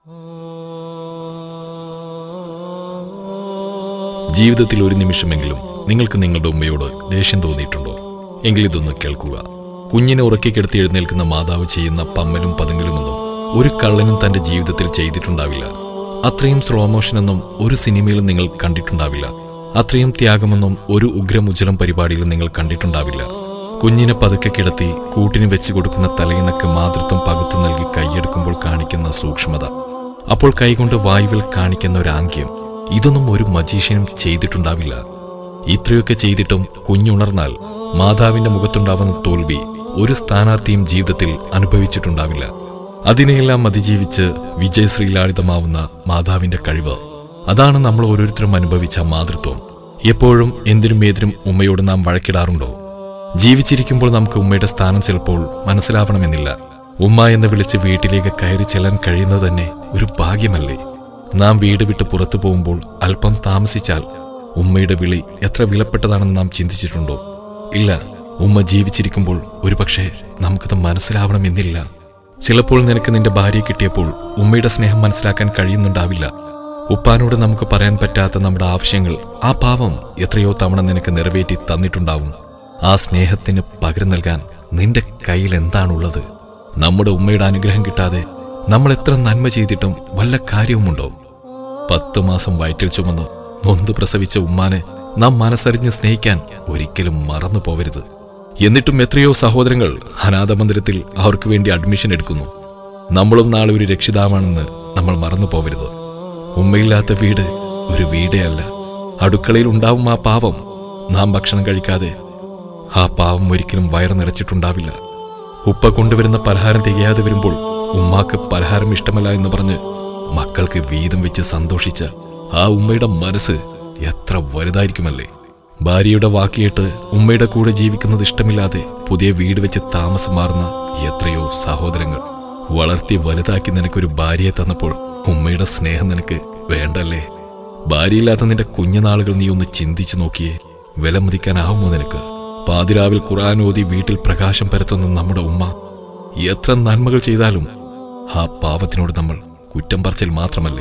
ജീവിതത്തിൽ ഒരു നിമിഷമെങ്കിലും നിങ്ങൾക്ക് നിങ്ങളുടെ ഉമ്മയോട് ദേഷ്യം തോന്നിയിട്ടുണ്ടോ എങ്കിൽ ഇതൊന്ന് കേൾക്കുക കുഞ്ഞിനെ ഉറക്കി കിടത്തി എഴുന്നേൽക്കുന്ന മാതാവ് ചെയ്യുന്ന പമ്മലും പതുങ്ങലുമൊന്നും ഒരു കള്ളനും തന്റെ ജീവിതത്തിൽ ചെയ്തിട്ടുണ്ടാവില്ല അത്രയും സ്ലോ മോഷനൊന്നും ഒരു സിനിമയിലും നിങ്ങൾ കണ്ടിട്ടുണ്ടാവില്ല അത്രയും ത്യാഗമൊന്നും ഒരു ഉഗ്രമുജ്വലം പരിപാടിയിലും നിങ്ങൾ കണ്ടിട്ടുണ്ടാവില്ല കുഞ്ഞിനെ പതുക്കെ കിടത്തി കൂട്ടിന് വെച്ച് കൊടുക്കുന്ന തലയിണക്ക് മാതൃത്വം പകുത്തു നൽകി കൈയെടുക്കുമ്പോൾ കാണിക്കുന്ന സൂക്ഷ്മത അപ്പോൾ കൈകൊണ്ട് വായുവിൽ കാണിക്കുന്ന ഒരു ആംഗ്യം ഇതൊന്നും ഒരു മജീഷ്യനും ചെയ്തിട്ടുണ്ടാവില്ല ഇത്രയൊക്കെ ചെയ്തിട്ടും കുഞ്ഞുണർന്നാൽ മാതാവിന്റെ മുഖത്തുണ്ടാവുന്ന തോൽവി ഒരു സ്ഥാനാർത്ഥിയും ജീവിതത്തിൽ അനുഭവിച്ചിട്ടുണ്ടാവില്ല അതിനെയെല്ലാം അതിജീവിച്ച് വിജയശ്രീലാളിതമാവുന്ന മാതാവിന്റെ കഴിവ് അതാണ് നമ്മൾ ഓരോരുത്തരും അനുഭവിച്ച മാതൃത്വം എപ്പോഴും എന്തിനും ഏതിനും ഉമ്മയോട് നാം വഴക്കിടാറുണ്ടോ ജീവിച്ചിരിക്കുമ്പോൾ നമുക്ക് ഉമ്മയുടെ സ്ഥാനം ചിലപ്പോൾ മനസ്സിലാവണമെന്നില്ല ഉമ്മ എന്ന് വിളിച്ച് വീട്ടിലേക്ക് കയറി ചെല്ലാൻ കഴിയുന്നത് തന്നെ ഒരു ഭാഗ്യമല്ലേ നാം വീട് വിട്ട് പുറത്തു പോകുമ്പോൾ അല്പം താമസിച്ചാൽ ഉമ്മയുടെ വിളി എത്ര വിലപ്പെട്ടതാണെന്ന് നാം ചിന്തിച്ചിട്ടുണ്ടോ ഇല്ല ഉമ്മ ജീവിച്ചിരിക്കുമ്പോൾ ഒരുപക്ഷെ നമുക്കത് മനസ്സിലാവണമെന്നില്ല ചിലപ്പോൾ നിനക്ക് നിന്റെ ഭാര്യയെ കിട്ടിയപ്പോൾ ഉമ്മയുടെ സ്നേഹം മനസ്സിലാക്കാൻ കഴിയുന്നുണ്ടാവില്ല ഉപ്പാനോട് നമുക്ക് പറയാൻ പറ്റാത്ത നമ്മുടെ ആവശ്യങ്ങൾ ആ പാവം എത്രയോ തവണ നിനക്ക് നിറവേറ്റി തന്നിട്ടുണ്ടാവും ആ സ്നേഹത്തിന് പകരം നൽകാൻ നിന്റെ കയ്യിൽ എന്താണുള്ളത് നമ്മുടെ ഉമ്മയുടെ അനുഗ്രഹം കിട്ടാതെ നമ്മൾ എത്ര നന്മ ചെയ്തിട്ടും വല്ല കാര്യവുമുണ്ടോ പത്തു മാസം വയറ്റിൽ ചുമന്ന് നൊന്ത് പ്രസവിച്ച ഉമ്മാനെ നാം മനസ്സറിഞ്ഞ് സ്നേഹിക്കാൻ ഒരിക്കലും മറന്നു പോവരുത് എന്നിട്ടും എത്രയോ സഹോദരങ്ങൾ അനാഥ മന്ദിരത്തിൽ അവർക്ക് വേണ്ടി അഡ്മിഷൻ എടുക്കുന്നു നമ്മളും നാളെ ഒരു രക്ഷിതാവാണെന്ന് നമ്മൾ മറന്നു പോവരുത് ഉമ്മയില്ലാത്ത വീട് ഒരു വീടേ അല്ല അടുക്കളയിൽ ഉണ്ടാവും ആ പാവം നാം ഭക്ഷണം കഴിക്കാതെ ആ പാവം ഒരിക്കലും വയറ് നിറച്ചിട്ടുണ്ടാവില്ല ഉപ്പ കൊണ്ടുവരുന്ന പലഹാരം തികയാതെ വരുമ്പോൾ ഉമ്മാക്ക് പലഹാരം ഇഷ്ടമല്ല എന്ന് പറഞ്ഞ് മക്കൾക്ക് വീതം വെച്ച് സന്തോഷിച്ച ആ ഉമ്മയുടെ മനസ്സ് എത്ര വലുതായിരിക്കുമല്ലേ ഭാര്യയുടെ വാക്കിയിട്ട് ഉമ്മയുടെ കൂടെ ജീവിക്കുന്നത് ഇഷ്ടമില്ലാതെ പുതിയ വീട് വെച്ച് താമസം മാറുന്ന എത്രയോ സഹോദരങ്ങൾ വളർത്തി വലുതാക്കി നിനക്കൊരു ഭാര്യയെ തന്നപ്പോൾ ഉമ്മയുടെ സ്നേഹം നിനക്ക് വേണ്ടല്ലേ ഭാര്യയില്ലാത്ത നിന്റെ കുഞ്ഞുനാളുകൾ നീ ഒന്ന് ചിന്തിച്ചു നോക്കിയേ വിലമതിക്കാനാവുമോ നിനക്ക് പാതിരാവിൽ ഖുർആൻ ഓതി വീട്ടിൽ പ്രകാശം പരത്തുന്ന നമ്മുടെ ഉമ്മ എത്ര നന്മകൾ ചെയ്താലും ആ പാവത്തിനോട് നമ്മൾ കുറ്റം പറച്ചിൽ മാത്രമല്ലേ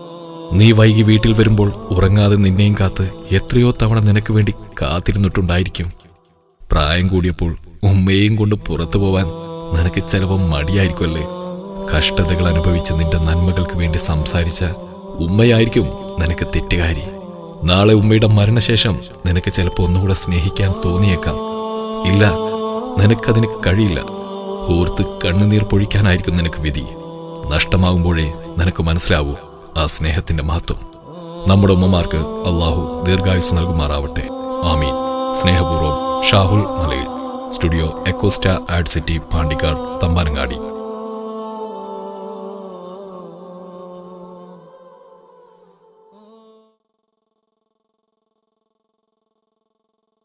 നീ വൈകി വീട്ടിൽ വരുമ്പോൾ ഉറങ്ങാതെ നിന്നെയും കാത്ത് എത്രയോ തവണ നിനക്ക് വേണ്ടി കാത്തിരുന്നിട്ടുണ്ടായിരിക്കും പ്രായം കൂടിയപ്പോൾ ഉമ്മയെയും കൊണ്ട് പുറത്തു പോവാൻ നിനക്ക് ചിലപ്പോൾ മടിയായിരിക്കുമല്ലേ കഷ്ടതകൾ അനുഭവിച്ച് നിന്റെ നന്മകൾക്ക് വേണ്ടി സംസാരിച്ച ഉമ്മയായിരിക്കും നിനക്ക് തെറ്റുകാരി നാളെ ഉമ്മയുടെ മരണശേഷം നിനക്ക് ചിലപ്പോൾ ഒന്നുകൂടെ സ്നേഹിക്കാൻ തോന്നിയേക്കാം ഇല്ല നിനക്കതിന് കഴിയില്ല ഓർത്ത് കണ്ണുനീർ പൊഴിക്കാനായിരിക്കും നിനക്ക് വിധി നഷ്ടമാകുമ്പോഴേ നിനക്ക് മനസ്സിലാവൂ ആ സ്നേഹത്തിന്റെ മഹത്വം നമ്മുടെ ഉമ്മമാർക്ക് അള്ളാഹു ദീർഘായുസ് നൽകുമാറാവട്ടെ ആമീൻ സ്നേഹപൂർവ്വം ഷാഹുൽ മലയിൽ സ്റ്റുഡിയോ എക്കോസ്റ്റ ആഡ് സിറ്റി പാണ്ടിക്കാട് തമ്പാനങ്ങാടി